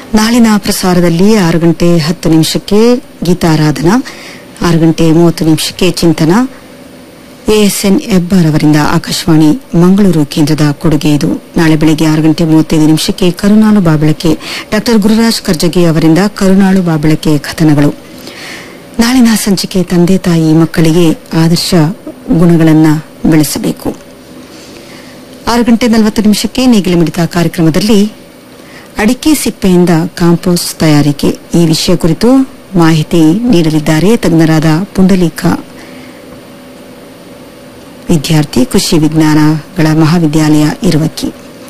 ನಾಳಿನ ಪ್ರಸಾರದಲ್ಲಿ ಆರು ಗಂಟೆ ಹತ್ತು ನಿಮಿಷಕ್ಕೆ ಗೀತಾರಾಧನಾ ಆರು ಗಂಟೆ ಮೂವತ್ತು ನಿಮಿಷಕ್ಕೆ ಚಿಂತನ ಎಎಸ್ಎನ್ ಹೆಬ್ಬಾರ್ ಅವರಿಂದ ಆಕಾಶವಾಣಿ ಮಂಗಳೂರು ಕೇಂದ್ರದ ಕೊಡುಗೆ ಇದು ನಾಳೆ ಬೆಳಗ್ಗೆ ಆರು ಗಂಟೆ ಮೂವತ್ತೈದು ನಿಮಿಷಕ್ಕೆ ಕರುನಾಳು ಬಾಬಳಕೆ ಡಾ ಗುರುರಾಜ್ ಕರ್ಜಗಿ ಅವರಿಂದ ಕರುನಾಳು ಬಾಬಳಕೆ ಕಥನಗಳು ನಾಳಿನ ಸಂಚಿಕೆ ತಂದೆ ತಾಯಿ ಮಕ್ಕಳಿಗೆ ಆದರ್ಶ ಗುಣಗಳನ್ನು ಬೆಳೆಸಬೇಕು ಆರು ಗಂಟೆ ನಲವತ್ತು ನಿಮಿಷಕ್ಕೆ ನೇಗಿಲು ಮಿಡಿತ ಕಾರ್ಯಕ್ರಮದಲ್ಲಿ ಅಡಿಕೆ ಸಿಪ್ಪೆಯಿಂದ ಕಾಂಪೋಸ್ಟ್ ತಯಾರಿಕೆ ಈ ವಿಷಯ ಕುರಿತು ಮಾಹಿತಿ ನೀಡಲಿದ್ದಾರೆ ತಜ್ಞರಾದ ಪುಂಡಲೀಕ ವಿದ್ಯಾರ್ಥಿ ಕೃಷಿ ವಿಜ್ಞಾನಗಳ ಮಹಾವಿದ್ಯಾಲಯ ಇರುವಕ್ಕಿ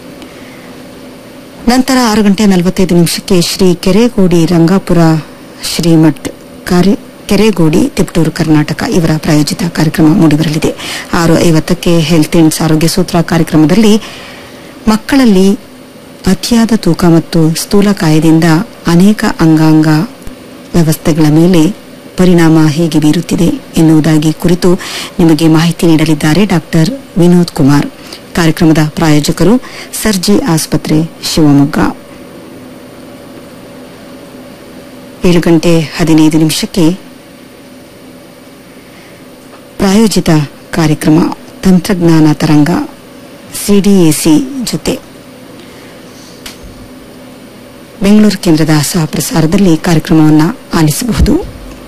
ನಂತರ ಆರು ಗಂಟೆ ನಲವತ್ತೈದು ನಿಮಿಷಕ್ಕೆ ಶ್ರೀ ಕೆರೆಗೋಡಿ ರಂಗಾಪುರ ಶ್ರೀಮಠ್ ಕಾರ್ಯ ಕೆರೆಗೋಡಿ ತಿಪ್ಟೂರು ಕರ್ನಾಟಕ ಇವರ ಪ್ರಾಯೋಜಿತ ಕಾರ್ಯಕ್ರಮ ಮೂಡಿಬರಲಿದೆ ಆರು ಐವತ್ತಕ್ಕೆ ಹೆಲ್ತ್ ಇಂಡ್ಸ್ ಆರೋಗ್ಯ ಸೂತ್ರ ಕಾರ್ಯಕ್ರಮದಲ್ಲಿ ಮಕ್ಕಳಲ್ಲಿ ಅತಿಯಾದ ತೂಕ ಮತ್ತು ಸ್ಥೂಲಕಾಯದಿಂದ ಅನೇಕ ಅಂಗಾಂಗ ವ್ಯವಸ್ಥೆಗಳ ಮೇಲೆ ಪರಿಣಾಮ ಹೇಗೆ ಬೀರುತ್ತಿದೆ ಎನ್ನುವುದಾಗಿ ಕುರಿತು ನಿಮಗೆ ಮಾಹಿತಿ ನೀಡಲಿದ್ದಾರೆ ಡಾಕ್ಟರ್ ವಿನೋದ್ ಕುಮಾರ್ ಕಾರ್ಯಕ್ರಮದ ಪ್ರಾಯೋಜಕರು ಸರ್ಜಿ ಆಸ್ಪತ್ರೆ ಶಿವಮೊಗ್ಗ ಏಳು ಗಂಟೆ ಹದಿನೈದು ನಿಮಿಷಕ್ಕೆ ಪ್ರಾಯೋಜಿತ ಕಾರ್ಯಕ್ರಮ ತಂತ್ರಜ್ಞಾನ ತರಂಗ ಸಿಡಿಎಸಿ ಜೊತೆ ಬೆಂಗಳೂರು ಕೇಂದ್ರದ ಸಹ ಪ್ರಸಾರದಲ್ಲಿ ಕಾರ್ಯಕ್ರಮವನ್ನು ಆಲಿಸಬಹುದು